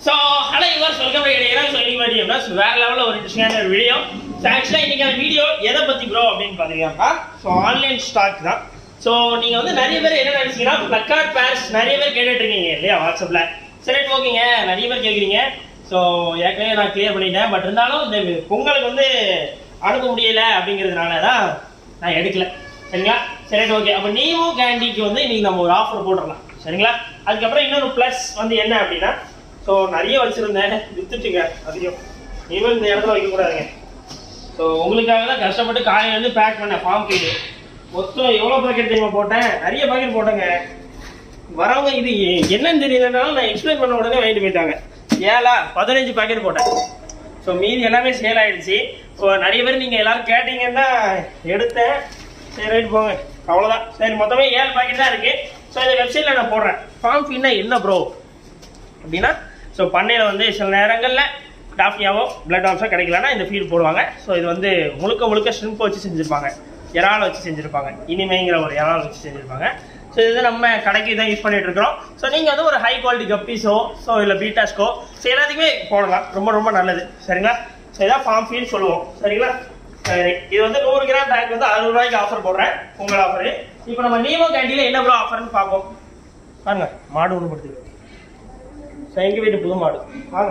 so hello இவர் சொல்கம் கிடையாது so இன்னைக்கு மாதிரி அப்படின்னா so வேற லெவலில் ஒரு இன்ட்ரெஸ்டிங்கான ஒரு வீடியோ ஸோ ஆக்சுவலாக இன்னைக்கு அந்த வீடியோ எதை பற்றி ப்ரோ அப்படின்னு பார்த்தீங்கன்னா ஸோ ஆன்லைன் ஸ்டாக் தான் ஸோ நீங்கள் வந்து நிறைய பேர் என்ன நினைச்சீங்கன்னா பிளக்கார்ட் பேர்ஸ் நிறைய பேர் கேட்டுட்டு இருக்கீங்க இல்லையா வாட்ஸ்அப்பில் சரி ஓகேங்க நிறைய பேர் கேட்குறீங்க ஸோ ஏற்கனவே நான் கிளியர் பண்ணிட்டேன் பட் இருந்தாலும் இந்த பொங்கலுக்கு வந்து அனுப்ப முடியல அப்படிங்கிறதுனால தான் நான் எடுக்கல சரிங்களா சரி ஓகே அப்போ நீவும் கேண்டிக்கு வந்து இன்னைக்கு நம்ம ஒரு ஆஃபர் போட்டுடலாம் சரிங்களா அதுக்கப்புறம் இன்னொரு ப்ளஸ் வந்து என்ன அப்படின்னா ஸோ நிறைய வச்சிருந்தேன் வித்துட்டுங்க அதிகம் நீங்களும் இந்த இடத்துல வைக்கக்கூடாதுங்க ஸோ உங்களுக்காக தான் கஷ்டப்பட்டு காலையிலேருந்து பேக் பண்ணேன் ஃபார்ம் ஃபீடு மொத்தம் எவ்வளோ பாக்கெட் தெரியுமா போட்டேன் நிறைய பாக்கெட் போட்டேங்க வரவங்க இது எ- என்னன்னு தெரியலனாலும் நான் எக்ஸ்பிளைன் பண்ண உடனே வாங்கிட்டு போயிட்டாங்க ஏழா பதினஞ்சு பாக்கெட் போட்டேன் ஸோ மீதி எல்லாமே சேல் ஆயிடுச்சு ஸோ நிறைய பேர் நீங்கள் எல்லாரும் கேட்டீங்கன்னா எடுத்தேன் சரி ரைட் போங்க அவ்வளோதான் சரி மொத்தமே ஏழு பாக்கெட் தான் இருக்கு ஸோ இந்த வெப்சைட்டில் நான் போடுறேன் ஃபார்ம் ஃபீட்னா என்ன ப்ரோ அப்படின்னா ஸோ பண்ணையில் வந்து சில நேரங்களில் டாஃபியாவோ பிளட் ஆஃப்ஸோ கிடைக்கலன்னா இந்த ஃபீட் போடுவாங்க ஸோ இது வந்து முழுக்க முழுக்க ஷ்ரிம்ப் வச்சு செஞ்சுருப்பாங்க இறால் வச்சு செஞ்சுருப்பாங்க இனிமைங்கிற ஒரு இறால் வச்சு செஞ்சுருப்பாங்க ஸோ இது நம்ம கடைக்கு தான் யூஸ் பண்ணிட்டு இருக்கிறோம் ஸோ நீங்கள் வந்து ஒரு ஹை குவாலிட்டி கப்பீஸோ ஸோ இல்லை பீட்டாஸ்கோ ஸோ எல்லாத்துக்குமே போடலாம் ரொம்ப ரொம்ப நல்லது சரிங்களா ஸோ இதான் ஃபார்ம் ஃபீட் சொல்லுவோம் சரிங்களா சரி இது வந்து நூறு கிராம் பேக் வந்து அறுபது ரூபாய்க்கு ஆஃபர் போடுறேன் உங்கள் ஆஃபர் இப்போ நம்ம நீமோ கேண்டீனில் என்ன ப்ரோ ஆஃபர்னு பார்ப்போம் பாருங்க மாடு ஒன்று படுத்துக்கு ஸோ எங்க வீட்டு புது மாடு வாங்க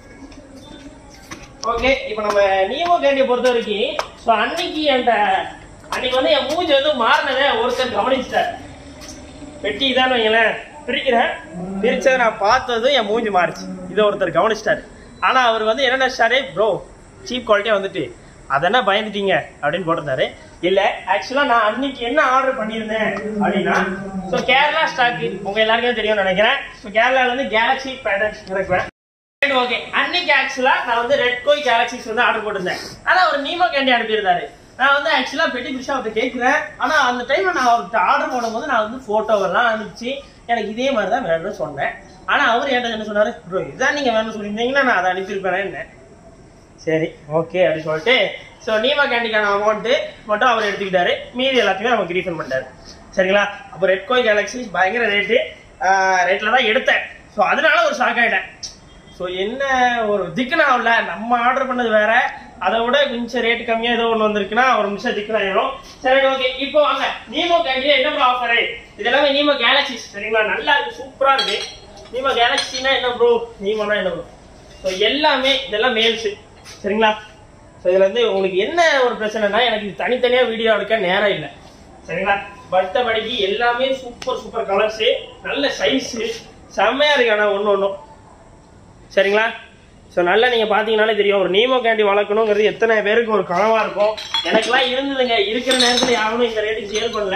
ஓகே இப்போ நம்ம நீமோ கேண்டியை பொறுத்த வரைக்கும் ஸோ அன்னைக்கு அந்த அன்னைக்கு வந்து என் மூஞ்சி வந்து மாறினதை ஒருத்தர் கவனிச்சிட்டார் வெட்டி தான் வைங்களேன் பிரிக்கிறேன் பிரிச்சதை நான் பார்த்ததும் என் மூஞ்சி மாறிச்சு இதை ஒருத்தர் கவனிச்சிட்டாரு ஆனா அவர் வந்து என்ன நினைச்சாரு ப்ரோ சீப் குவாலிட்டியா வந்துட்டு அதென்ன பயந்துட்டீங்க அப்படின்னு போட்டிருந்தாரு இல்ல ஆக்சுவலா நான் அன்னைக்கு என்ன ஆர்டர் பண்ணியிருந்தேன் அப்படின்னா ஸோ கேரளா ஸ்டாக் உங்க எல்லாருக்குமே தெரியும்னு நினைக்கிறேன் ஸோ கேரளால இருந்து கேலக்ஸி பேட்டர்ன்ஸ் இருக்கிறேன் ஓகே அன்னைக்கு ஆக்சுவலா நான் வந்து ரெட் கோய் கேலக்சிஸ் வந்து ஆர்டர் போட்டிருந்தேன் ஆனா அவர் நீமோ கேண்டி அனுப்பியிருந்தாரு நான் வந்து ஆக்சுவலா பெட்டி பிரிஷா அவர்கிட்ட கேட்கிறேன் ஆனா அந்த டைம்ல நான் அவர்கிட்ட ஆர்டர் போடும்போது நான் வந்து போட்டோவெல்லாம் அனுப்பிச்சு எனக்கு இதே மாதிரி தான் வேணும்னு சொன்னேன் ஆனா அவர் என்கிட்ட என்ன சொன்னாரு ப்ரோ இதான் நீங்க வேணும்னு சொல்லியிருந்தீங்கன்னா நான் அதை அனுப்பியிருப்பேன் என்ன சரி ஓகே அப்படின்னு சொல்லிட்டு ஸோ நீமா கேண்டிக்கான அமௌண்ட்டு மட்டும் அவர் எடுத்துக்கிட்டாரு மீதி எல்லாத்தையுமே நமக்கு ரீஃபண்ட் பண்ணிட்டாரு சரிங்களா அப்போ ரெட் கோய் கேலக்ஸி பயங்கர ரேட்டு ரேட்டில் தான் எடுத்தேன் ஸோ அதனால ஒரு ஷாக் ஆகிட்டேன் ஸோ என்ன ஒரு திக்குனாவில் நம்ம ஆர்டர் பண்ணது வேற அதை விட கொஞ்சம் ரேட் கம்மியாக ஏதோ ஒன்று வந்திருக்குன்னா ஒரு நிமிஷம் திக்குனாயிரும் சரி ஓகே இப்போ வாங்க நீமோ கேண்டியில் என்ன ப்ரோ ஆஃபரு இது எல்லாமே நீமோ கேலக்சிஸ் சரிங்களா நல்லா இருக்கு சூப்பராக இருக்கு நீமோ கேலக்சினா என்ன ப்ரோ நீமோனா என்ன ப்ரோ ஸோ எல்லாமே இதெல்லாம் மேல்ஸு சரிங்களா ஸோ இதில் வந்து உங்களுக்கு என்ன ஒரு பிரச்சனைனா எனக்கு இது தனித்தனியாக வீடியோ எடுக்க நேரம் இல்லை சரிங்களா மற்றபடிக்கு எல்லாமே சூப்பர் சூப்பர் கலர்ஸு நல்ல சைஸு செம்மையாக இருக்கு ஆனால் ஒன்று ஒன்றும் சரிங்களா ஸோ நல்லா நீங்கள் பார்த்தீங்கனாலே தெரியும் ஒரு நீமோ கேண்டி வளர்க்கணுங்கிறது எத்தனை பேருக்கு ஒரு கனவாக இருக்கும் எனக்கெல்லாம் இருந்ததுங்க இருக்கிற நேரத்தில் யாரும் இந்த ரேட்டுக்கு சேல் பண்ணல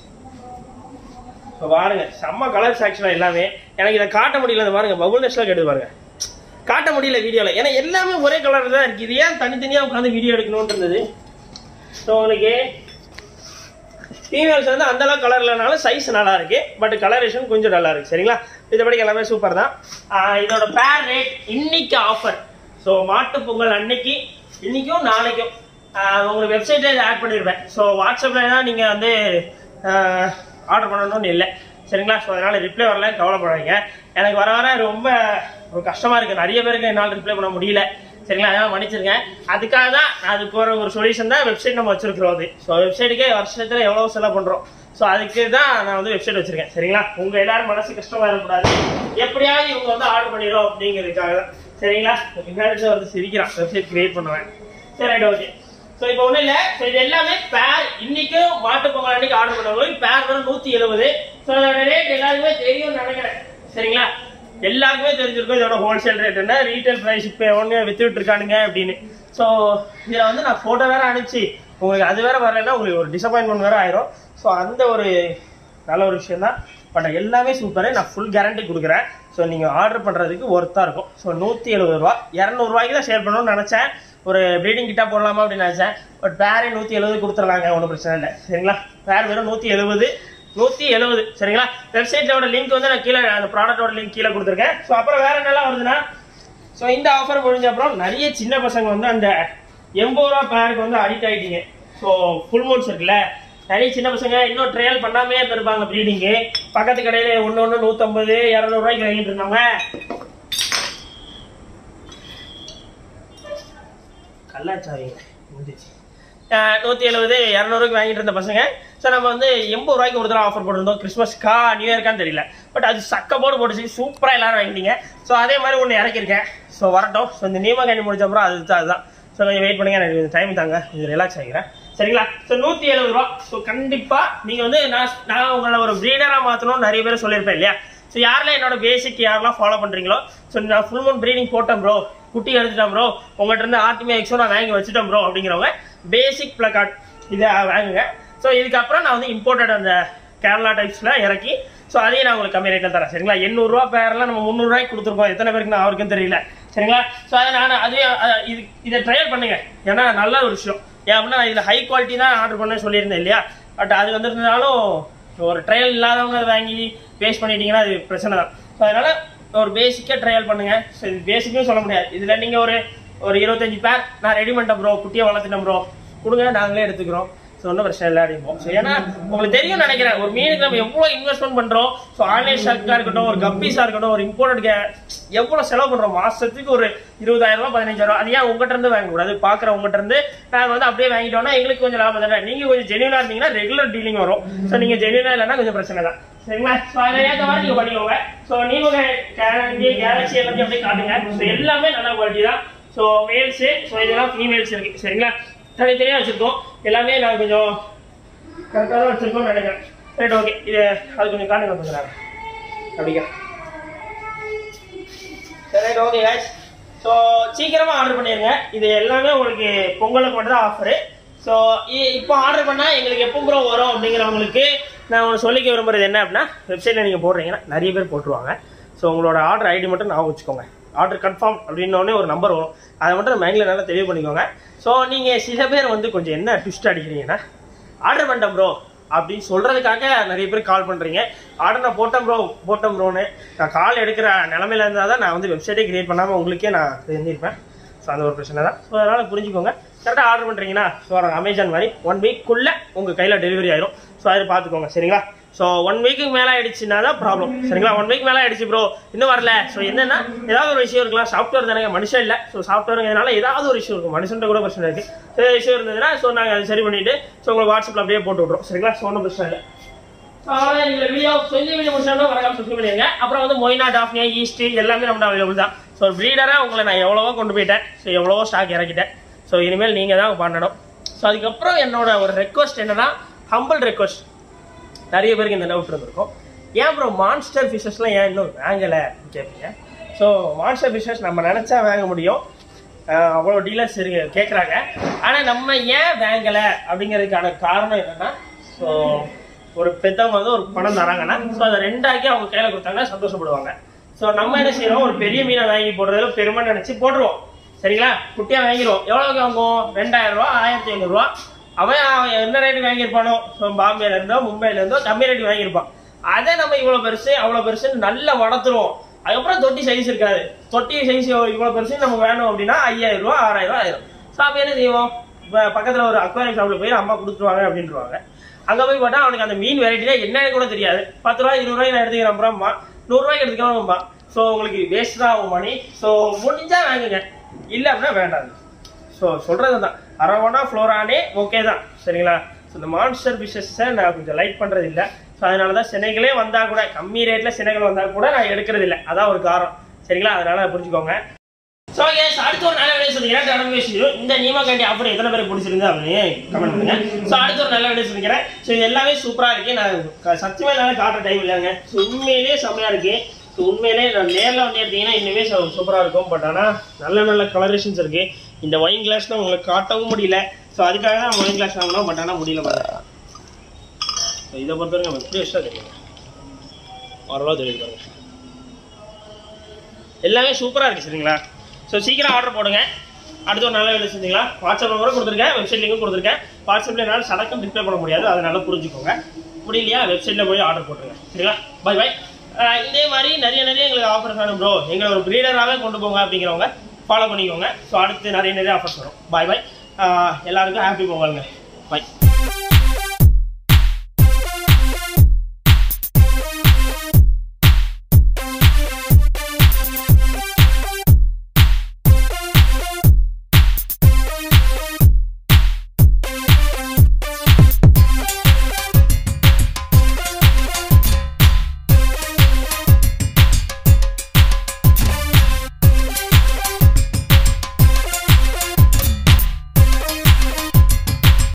ஸோ பாருங்க செம்ம கலர்ஸ் ஆக்சுவலாக எல்லாமே எனக்கு இதை காட்ட முடியல இந்த பாருங்க பபுள் நெஸ்ட்லாம் கேட்டு பாருங்க காட்ட முடியல வீடியோவில் ஏன்னா எல்லாமே ஒரே கலர் தான் இருக்குது இது ஏன் தனித்தனியாக உட்காந்து வீடியோ எடுக்கணும்னு இருந்தது ஸோ உங்களுக்கு ஃபீமேல்ஸ் வந்து அந்த அளவுக்கு கலர் இல்லைனாலும் சைஸ் நல்லா இருக்கு பட் கலரேஷன் கொஞ்சம் நல்லா இருக்கு சரிங்களா இதபடி எல்லாமே சூப்பர் தான் ஆஹ் இதோட பேர் ரேட் இன்னைக்கு ஆஃபர் ஸோ மாட்டு பொங்கல் அன்னைக்கு இன்னைக்கும் நாளைக்கும் ஆஹ் உங்களுக்கு வெப்சைட்ல இதை ஆட் பண்ணிருப்பேன் ஸோ வாட்ஸ்அப்பில் தான் நீங்கள் வந்து ஆர்டர் பண்ணணும்னு இல்லை சரிங்களா ஸோ அதனால ரிப்ளை வரல கவலைப்படாதீங்க எனக்கு வர வர ரொம்ப ஒரு கஷ்டமா இருக்கு நிறைய பேருக்கு என்னால் ரிப்ளை பண்ண முடியல சரிங்களா அதனால மன்னிச்சிருக்கேன் அதுக்காக தான் நான் அதுக்கு ஒரு ஒரு சொல்யூஷன் தான் வெப்சைட் நம்ம வச்சிருக்கிறோம் அது ஸோ வெப்சைட்டுக்கே வருஷத்துல எவ்வளவு செலவு பண்றோம் ஸோ அதுக்கு தான் நான் வந்து வெப்சைட் வச்சிருக்கேன் சரிங்களா உங்க எல்லாரும் மனசு கஷ்டமா இருக்கக்கூடாது எப்படியாவது இவங்க வந்து ஆர்டர் பண்ணிடும் அப்படிங்கிறதுக்காக தான் சரிங்களா பின்னாடி வந்து சிரிக்கிறான் வெப்சைட் கிரியேட் பண்ணுவேன் சரி ரைட் ஓகே ஸோ இப்போ ஒன்றும் இல்லை ஸோ இது எல்லாமே பேர் இன்னைக்கும் மாட்டு பொங்கல் அன்னைக்கு ஆர்டர் பண்ணவங்களுக்கு பேர் வரும் நூற்றி எழுபது ஸோ அதோட ரேட் எல்லாருக்குமே தெரியும்னு நினைக்கிறேன் சரிங்களா எல்லாருக்குமே தெரிஞ்சிருக்கும் இதோட ஹோல்சேல் ரேட் என்ன ரீட்டைல் ப்ரைஸ் இப்போ ஒன்று வித்துட்டு இருக்கானுங்க அப்படின்னு ஸோ இதில் வந்து நான் ஃபோட்டோ வேற அனுப்பிச்சு உங்களுக்கு அது வேற வரலைன்னா உங்களுக்கு ஒரு டிசப்பாயின்மெண்ட் வேற ஆயிரும் ஸோ அந்த ஒரு நல்ல ஒரு விஷயம் தான் பட் எல்லாமே சூப்பரு நான் ஃபுல் கேரண்டி கொடுக்குறேன் ஸோ நீங்கள் ஆர்டர் பண்ணுறதுக்கு ஒர்த்தாக இருக்கும் ஸோ நூற்றி எழுபது ரூபா இரநூறுவாய்க்கு தான் ஷேர் பண்ணணும்னு நினச்சேன் ஒரு ப்ரீடிங் கிட்டா போடலாமா அப்படின்னு நினச்சேன் பட் பேரே நூற்றி எழுபது கொடுத்துடலாங்க ஒன்றும் பிரச்சனை இல்லை சரிங்களா பேர் வெறும் நூற்றி எழுபது நூற்றி எழுபது சரிங்களா வெப்சைட்டோட லிங்க் வந்து நான் கீழே அந்த ப்ராடக்டோட லிங்க் கீழே கொடுத்துருக்கேன் ஸோ அப்புறம் வேற என்னெல்லாம் வருதுன்னா ஸோ இந்த ஆஃபர் முடிஞ்ச அப்புறம் நிறைய சின்ன பசங்க வந்து அந்த எண்பது ரூபா பேருக்கு வந்து அடிக்ட் ஆகிட்டீங்க ஸோ ஃபுல் மூட்ஸ் இருக்குல்ல நிறைய சின்ன பசங்க இன்னும் ட்ரையல் பண்ணாமே இருந்திருப்பாங்க ப்ரீடிங்கு பக்கத்து கடையில ஒன்று ஒன்று நூற்றம்பது இரநூறுவாய்க்கு வாங்கிட்டு இருந்தாங்க கல்லாச்சாவிங்க முடிஞ்சிச்சு நூற்றி எழுபது இரநூறுக்கு வாங்கிட்டு இருந்த பசங்க ஸோ நம்ம வந்து எண்பது ரூபாய்க்கு ஒரு தடவை ஆஃபர் போட்டிருந்தோம் கிறிஸ்மஸ்க்கா நியூ இயர்க்கான்னு தெரியல பட் அது சக்க போர்டு போட்டுச்சு சூப்பராக எல்லாரும் வாங்கிட்டீங்க ஸோ அதே மாதிரி ஒன்று இறக்கிருக்கேன் ஸோ வரட்டும் ஸோ இந்த நியம கண்டி முடிச்ச அப்புறம் அது தான் அதுதான் ஸோ கொஞ்சம் வெயிட் பண்ணுங்க எனக்கு டைம் தாங்க கொஞ்சம் ரிலாக்ஸ் ஆகிக்கிறேன் சரிங்களா ஸோ நூற்றி எழுபது ரூபா ஸோ கண்டிப்பாக நீங்கள் வந்து நான் நான் உங்களை ஒரு ப்ரீடராக மாற்றணும்னு நிறைய பேர் சொல்லியிருப்பேன் இல்லையா ஸோ யாரெல்லாம் என்னோட பேசிக் யாரெல்லாம் ஃபாலோ பண்ணுறீங்களோ ஸோ நான் ஃபுல் மவுண்ட் ப்ரீடிங் போட்டேன் ப்ரோ குட்டி எடுத்துட்டேன் ப்ரோ உங்கள்கிட்ட இருந்து ஆர்டிமி எக்ஸோ நான் வாங்கி வச்சுட்டேன் ப்ரோ அப்படிங்கிறவங்க பேசிக் பிளக்கார்ட் இதை வாங்குங்க ஸோ இதுக்கப்புறம் நான் வந்து இம்போர்ட்டட் அந்த கேரளா டைப்ஸில் இறக்கி ஸோ அதையும் நான் உங்களுக்கு கம்மி ரேட்டில் தரேன் சரிங்களா எண்ணூறுரூவா பேரெல்லாம் நம்ம முந்நூறுரூவாய்க்கு கொடுத்துருக்கோம் எத்தனை பேருக்கு நான் அவருக்கும் தெரியல சரிங்களா ஸோ அதை நான் அதுவே அஹ், இது இதை ட்ரையல் பண்ணுங்க ஏன்னா நல்ல ஒரு விஷயம் ஏன் அப்படின்னா நான் இதில் ஹை குவாலிட்டி தான் ஆர்டர் பண்ண சொல்லியிருந்தேன் இல்லையா பட் அது வந்திருந்தாலும் ஒரு ட்ரையல் இல்லாதவங்க அதை வாங்கி வேஸ்ட் பண்ணிட்டீங்கன்னா அது பிரச்சனை தான் ஸோ அதனால ஒரு பேசிக்காக ட்ரையல் பண்ணுங்க ஸோ இது பேசிக்கும் சொல்ல முடியாது இதில் நீங்கள் ஒரு ஒரு இருபத்தஞ்சு பேர் நான் ரெடி பண்ணிட்டேன் ப்ரோ குட்டியை வளர்த்துட்டேன் ப்ரோ கொடுங்க நாங்களே எடுத்துக்கிறோம் ஸோ ஒன்றும் பிரச்சனை இல்லை அப்படிம்போம் ஸோ ஏன்னா உங்களுக்கு தெரியும் நினைக்கிறேன் ஒரு மீனுக்கு நம்ம எவ்வளோ இன்வெஸ்ட்மெண்ட் பண்ணுறோம் ஸோ ஆன்லைன் ஷார்க்காக இருக்கட்டும் ஒரு கப்பீஸாக இருக்கட்டும் ஒரு இம்போர்ட்டட் எவ்வளோ செலவு பண்ணுறோம் மாதத்துக்கு ஒரு இருபதாயிரம் ரூபாய் பதினஞ்சாயிரம் ரூபாய் அது ஏன் உங்கள்கிட்ட இருந்து வாங்கக்கூடாது பார்க்குற உங்கள்கிட்ட இருந்து நாங்கள் வந்து அப்படியே வாங்கிட்டோம்னா எங்களுக்கு கொஞ்சம் லாபம் தானே நீங்கள் கொஞ்சம் ஜென்யூனாக இருந்தீங்கன்னா ரெகுலர் டீலிங் வரும் ஸோ நீங்கள் ஜென்யூனாக இல்லைன்னா கொஞ்சம் பிரச்சனை தான் சரிங்களா ஸோ அதை ஏற்ற மாதிரி நீங்கள் பண்ணிக்கோங்க ஸோ நீங்கள் கேலண்டி கேலக்ஸி எல்லாத்தையும் அப்படியே காட்டுங்க ஸோ எல்லாமே நல்ல குவாலிட்டி தான் ஸோ மேல்ஸு ஸோ இதெல்லாம் ஃபீமேல்ஸ் இருக்கு சரிங்களா தனித்தனியாக வச்சுருக்கோம் எல்லாமே நான் கொஞ்சம் கரெக்டாக தான் வச்சுருக்கோம்னு நினைக்கிறேன் ரைட் ஓகே இது அது கொஞ்சம் காணுங்க கொஞ்சம் நேரம் அப்படிங்க சரி ரைட் ஓகே guys ஸோ சீக்கிரமாக ஆர்டர் பண்ணிடுங்க இது எல்லாமே உங்களுக்கு பொங்கலுக்கு மட்டும் தான் ஆஃபரு ஸோ இப்போ ஆர்டர் பண்ணால் எங்களுக்கு எப்போ ப்ரோ வரும் அப்படிங்கிறவங்களுக்கு நான் ஒன்று சொல்லிக்க விரும்புறது என்ன அப்படின்னா வெப்சைட்டில் நீங்கள் போடுறீங்கன்னா நிறைய பேர் போட்டுருவாங்க ஸோ உங்களோட ஆர்டர் ஐடி மட்டும் நான் வச்சுக்கோங்க ஆர்டர் கன்ஃபார்ம் அப்படின்னோடனே ஒரு நம்பர் வரும் அதை மட்டும் மைண்டில் நல்லா தெளிவு பண்ணிக்கோங்க ஸோ நீங்கள் சில பேர் வந்து கொஞ்சம் என்ன ட்விஸ்ட் அடிக்கிறீங்கன்னா ஆர்டர் பண்ணிட்டேன் ப்ரோ அப்படின்னு சொல்றதுக்காக நிறைய பேர் கால் பண்றீங்க ஆர்டர் நான் போட்டேன் ப்ரோ போட்டேன் ப்ரோன்னு நான் கால் எடுக்கிற நிலமையில இருந்தால் தான் நான் வந்து வெப்சைட்டே கிரியேட் பண்ணாமல் உங்களுக்கே நான் இருந்திருப்பேன் ஸோ அந்த ஒரு பிரச்சனை தான் ஸோ அதனால் புரிஞ்சுக்கோங்க கரெக்டாக ஆர்டர் பண்ணுறீங்கன்னா ஸோ அமேசான் மாதிரி ஒன் வீக்குள்ளே உங்கள் கையில் டெலிவரி ஆயிரும் ஸோ அதை பார்த்துக்கோங்க சரிங்களா ஸோ ஒன் வீக்குக்கு மேலே ஆயிடுச்சுன்னா தான் ப்ராப்ளம் சரிங்களா ஒன் வீக் மேலே ஆயிடுச்சு ப்ரோ இன்னும் வரல ஸோ என்னன்னா ஏதாவது ஒரு விஷயம் இருக்கலாம் சாஃப்ட்வேர் தானே மனுஷன் இல்லை ஸோ சாஃப்ட்வேருங்கிறதுனால ஏதாவது ஒரு இஷ்யூ இருக்கும் மனுஷன்ட்ட கூட பிரச்சனை இருக்கு ஸோ இஷ்யூ இருந்ததுன்னா ஸோ நாங்கள் அதை சரி பண்ணிட்டு ஸோ உங்களுக்கு வாட்ஸ்அப்பில் அப்படியே போட்டு விட்றோம் சரிங்களா ஸோ ஒன்றும் பிரச்சனை இல்லை அவ்வளவுதான் இந்த வீடியோ சொல்லி வீடியோ முடிச்சாலும் மறக்காம சப்ஸ்கிரைப் பண்ணிருங்க அப்புறம் வந்து மொய்னா டாஃப்னியா ஈஸ்ட் எல்லாமே நம்ம அவைலபிள் தான் ஸோ ப்ரீடராக உங்களை நான் எவ்வளவோ கொண்டு போயிட்டேன் ஸோ எவ்வளவோ ஸ்டாக் இறக்கிட்டேன் ஸோ இனிமேல் நீங்கள் தான் பண்ணணும் ஸோ அதுக்கப்புறம் என்னோட ஒரு ரெக்வஸ்ட் என்னன்னா ஹம்பிள் ரெக்வஸ்ட் நிறைய பேருக்கு இந்த டவுட் இருந்திருக்கும் ஏன் ப்ரோ மான்ஸ்டர் ஃபிஷஸ்லாம் ஏன் இன்னும் வாங்கலை கேட்பீங்க ஸோ மான்ஸ்டர் ஃபிஷஸ் நம்ம நினச்சா வாங்க முடியும் அஹ் அவ்வளோ டீலர்ஸ் இருக்கு கேட்குறாங்க ஆனால் நம்ம ஏன் வாங்கலை அப்படிங்கிறதுக்கான காரணம் என்னன்னா ஸோ ஒரு பெத்தவங்க வந்து ஒரு பணம் தராங்கன்னா ஸோ அதை ரெண்டாக்கி அவங்க கையில் கொடுத்தாங்கன்னா சந்தோஷப்படுவாங்க ஸோ நம்ம என்ன செய்யறோம் ஒரு பெரிய மீனை வாங்கி போடுறதுல பெருமை நினச்சி போட்டுருவோம் சரிங்களா குட்டியாக வாங்கிடுவோம் எவ்வளோக்கு வாங்குவோம் ரெண்டாயிரம் ரூபா ஆயிரத்தி ஐநூறுரூவா அவன் அவன் என்ன ரேட்டு வாங்கியிருப்பானோ ஸோ பாம்பேல இருந்தோ மும்பைல இருந்தோ கம்மி ரேட்டு வாங்கியிருப்பான் அதை நம்ம இவ்வளோ பெருசு அவ்வளோ பெருசுன்னு நல்லா வளர்த்துருவோம் அதுக்கப்புறம் தொட்டி சைஸ் இருக்காது தொட்டி சைஸ் இவ்வளோ பெருசு நம்ம வேணும் அப்படின்னா ஐயாயிரம் ரூபா ஆறாயிரம் ரூபா ஆயிரும் ஸோ அப்போ என்ன செய்வோம் இப்போ பக்கத்தில் ஒரு அக்வாரியம் ஷாப்பில் போய் அம்மா கொடுத்துருவாங்க அப்படின்ட்டுருவாங்க அங்கே போய் பார்த்தா அவனுக்கு அந்த மீன் வெரைட்டினா என்னன்னு கூட தெரியாது பத்து ரூபாய் இருபது ரூபாய் நான் எடுத்துக்கிறேன் அப்புறம்மா நூறுரூவாய்க்கு எடுத்துக்கிறோம்மா ஸோ உங்களுக்கு வேஸ்ட் தான் ஆகும் மணி ஸோ முடிஞ்சா வாங்குங்க இல்லை அப்படின்னா வேண்டாம் ஸோ சொல்றது தான் அரவணா ஃப்ளோரானே ஓகே தான் சரிங்களா ஸோ இந்த மான்ஸ்டர் ஃபிஷஸை நான் கொஞ்சம் லைக் பண்ணுறது இல்லை ஸோ அதனால தான் சினைகளே வந்தால் கூட கம்மி ரேட்டில் சினைகள் வந்தால் கூட நான் எடுக்கிறது இல்லை அதான் ஒரு காரணம் சரிங்களா அதனால புரிஞ்சுக்கோங்க ஸோ எஸ் அடுத்த ஒரு நல்ல வீடியோ சொல்லிக்கிறேன் கடமை விஷயம் இந்த நீமா கேண்டி ஆஃபர் எத்தனை பேருக்கு பிடிச்சிருந்து அப்படின்னு கமெண்ட் பண்ணுங்க ஸோ அடுத்த ஒரு நல்ல வீடியோ சொல்லிக்கிறேன் ஸோ இது எல்லாமே சூப்பராக இருக்கு நான் க- சத்தியமா என்னால் காட்டுற டைம் இல்லைங்க ஸோ உண்மையிலேயே செம்மையா இருக்கு ஸோ உண்மையிலேயே நான் நேரில் வந்து எடுத்தீங்கன்னா இன்னுமே சூப்பராக இருக்கும் பட் ஆனால் நல்ல நல்ல கலரேஷன்ஸ் இருக்கு இந்த ஒயின் கிளாஸ் தான் உங்களுக்கு காட்டவும் முடியல ஸோ அதுக்காக தான் ஒயின் கிளாஸ் வாங்கினோம் பட் ஆனால் முடியல பாருங்க ஸோ இதை பொறுத்தவரைக்கும் நம்ம எப்படி வச்சா தெரியும் ஓரளவு தெரியுது பாருங்க எல்லாமே சூப்பராக இருக்குது சரிங்களா ஸோ சீக்கிரம் ஆர்டர் போடுங்க அடுத்து ஒரு நல்ல வேலை செஞ்சீங்களா வாட்ஸ்அப் நம்பரும் கொடுத்துருக்கேன் வெப்சைட் லிங்கும் கொடுத்துருக்கேன் வாட்ஸ்அப்பில் என்னால் சடக்கம் டிஸ்பிளே பண்ண முடியாது அதனால புரிஞ்சுக்கோங்க முடியலையா வெப்சைட்டில் போய் ஆர்டர் போட்டுருங்க சரிங்களா பை பை இதே மாதிரி நிறைய நிறைய எங்களுக்கு ஆஃபர்ஸ் வேணும் ப்ரோ எங்களை ஒரு ப்ரீடராகவே கொண்டு போங்க அப்படிங்கிறவங்க ஃபாலோ பண்ணிக்கோங்க ஸோ அடுத்து நிறைய நிறைய ஆஃபர்ஸ் வரும் பாய் பாய் எல்லாருக்கும் ஹாப்பி பொங்கலுங்க பை